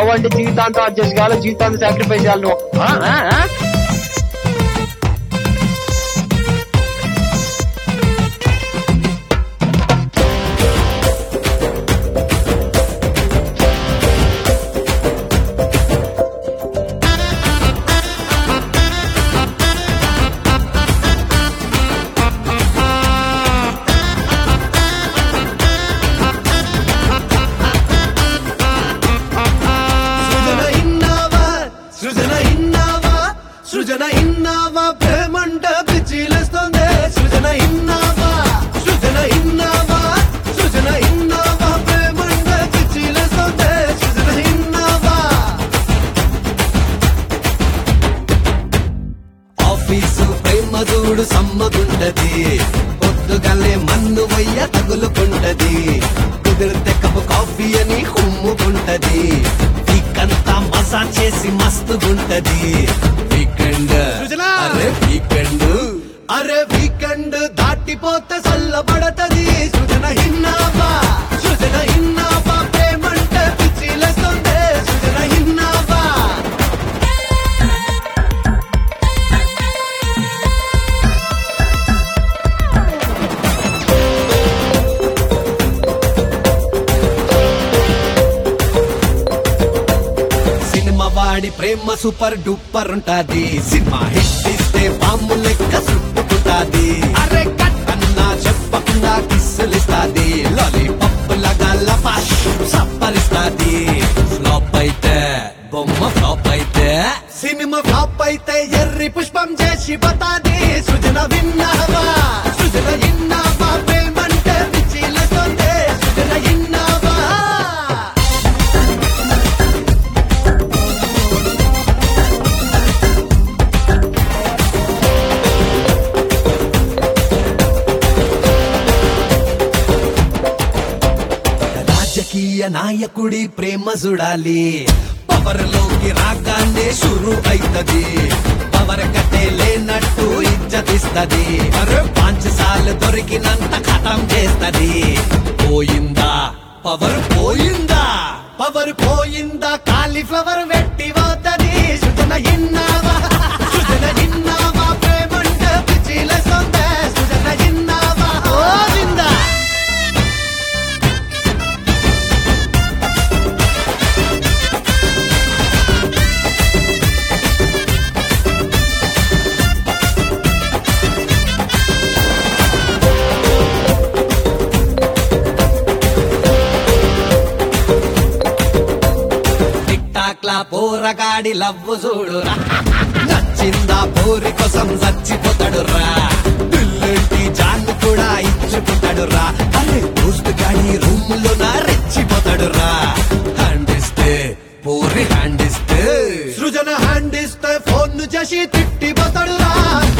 Love అంటే జీవితాంతం adjust కావాలి జీవితాంతం సాక్రిఫైస్ చేయాలి నువ్వు ఆ? ఆ? ఆ? సృజన ఇన్నావా సృజన ఇన్నావా సృజన ఇన్నావా ప్రేమంట పిచ్చిలేస్తుంది సృజన ఇన్నావా సృజన ఇన్నావా సృజన ఇన్నావా ప్రేమంట పిచ్చిలేస్తుంది సృజన ఇన్నావా ఆఫీసు ప్రేమ చూడు సమ్మగుంటది పొద్దుగలే మన్ను వయ్య తగులుకుంటది కుదిరితే కప్పు కాఫీ అని కుమ్ముకుంటది వీకంతా మసాజ్ చేసి మస్తుగుంటది వీకెండ్ అరే వీకెండ్ అరే వీకెండ్ దాటిపోతే చల్లబడతది సృజన హిన్నావా సృజన హిన్నావా ప్రేమంటే పిచ్చిలేస్తుంది సృజన హిన్నావా సినిమా వాడి ప్రేమ సూపర్ డూపర్ ఉంటాది సినిమా హిట్ ఇస్తే బాంబు లెక్క చుట్టుకుంటాది అరే కట్ అన్నా చెప్పకుండా కిస్సులిస్తాది లాలీపాప్ లాగా లపాష్ సప్పరిస్తాది ఫ్లాప్ అయితే బొమ్మ ఫ్లాప్ అయితే సినిమా ఫ్లాప్ అయితే ఎర్రి పుష్పం చేసి బతాది సృజన విన్నావా సృజన ఇన్నావా ప్రేమంటే పిచ్చిలేస్తుంది సృజన ఇన్నావా రాజకీయ నాయకుడి ప్రేమ చూడాలి పవర్ లోకి రాగానే షురు అయితది పవర్ కట్టే లేనట్టు ఇజ్జతిస్తది అరే పాంచ్ సార్లు దొరికినంత ఖతం చేస్తది పోయిందా పవర్ పోయిందా పవర్ పోయిందా కాలీఫ్లవర్ వెట్టి పోతది సృజన ఇన్నావా సృజన ఇన్నావా ప్రేమంటే పిచ్చిలేస్తుందే సృజన ఇన్నావా గోవిందా టిక్ టాక్ లా పోరగాడి లవ్వు చూడురా నచ్చిందా పోరి కోసం చచ్చిపోతాడు రా పిల్లంటి జాన్ను కూడా ఇచ్చిపోతాడు రా అరే దోస్త్ గాడి రూమ్ లో నా రెచ్చిపోతాడు రా హ్యాండ్ ఇస్తే పోరి హ్యాండ్ ఇస్తే సృజన హ్యాండ్ ఇస్తే ఫోన్ చేసి తిట్టిపోతాడు రా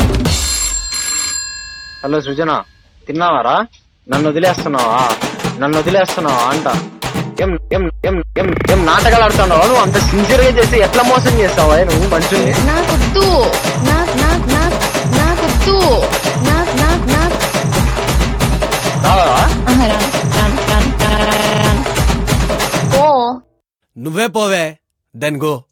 హలో సృజన తిన్నావారా నన్ను వదిలేస్తున్నావా నన్ను వదిలేస్తున్నావా అంట ఏం ఏం ఏం ఏం ఏం నాటకాలు ఆడుతున్నావా నువ్వు అంత సిన్సియర్ గా చేస్తే ఎట్లా మోసం చేస్తావా నువ్వు మనుషుల్ని నాకొద్దు నాకు నాకు నాకు నాకొద్దు నాకు నాకు నాకు రావా ఆహా, రాను, రాను, రాను, రాను, రాను. ఓ నువ్వే పోవే దెన్ గో